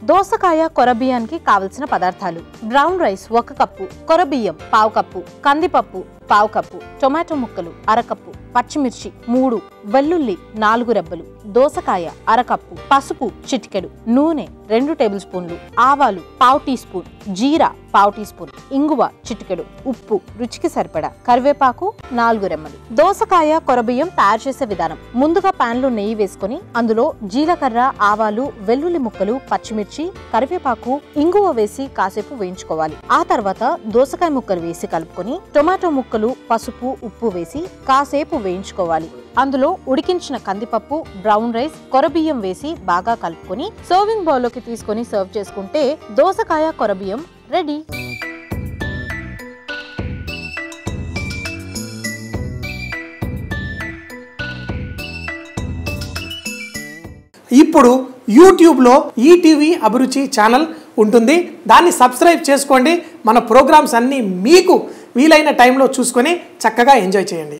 దోసకాయ కొరబియ్యానికి కావలసిన పదార్థాలు బ్రౌన్ రైస్ ఒక కప్పు కొరబియ్యం పావు కప్పు కందిపప్పు పావు కప్పు టొమాటో ముక్కలు అరకప్పు పచ్చిమిర్చి మూడు వెల్లుల్లి నాలుగు రెబ్బలు దోసకాయ అరకప్పు పసుపు చిటికెడు నూనె రెండు టేబుల్ స్పూన్లు ఆవాలు పావు టీ స్పూన్ జీరా పావు టీ స్పూన్ ఇంగువ చిటికెడు ఉప్పు రుచికి సరిపడా కరివేపాకు నాలుగు రెమ్మలు దోసకాయ కొరబియ్యం తయారు చేసే విధానం ముందుగా పాన్ లో నెయ్యి వేసుకొని అందులో జీలకర్ర ఆవాలు వెల్లుల్లి ముక్కలు పచ్చిమిర్చి కరివేపాకు ఇంగువ వేసి కాసేపు వేయించుకోవాలి ఆ తర్వాత దోసకాయ ముక్కలు వేసి కలుపుకొని టొమాటో ముక్కలు పసుపు ఉప్పు వేసి కాసేపు వేయించుకోవాలి అందులో ఉడికించిన కందిపప్పు బ్రౌన్ రైస్ కొరబియ్యం వేసి బాగా కలుపుకొని సర్వింగ్ బౌల్లోకి తీసుకొని సర్వ్ చేసుకుంటే దోసకాయ కొరబియ్యం రెడీ ఇప్పుడు యూట్యూబ్లో ఈటీవీ అభిరుచి ఛానల్ ఉంటుంది దాన్ని సబ్స్క్రైబ్ చేసుకోండి మన ప్రోగ్రామ్స్ అన్నీ మీకు వీలైన టైంలో చూసుకొని చక్కగా ఎంజాయ్ చేయండి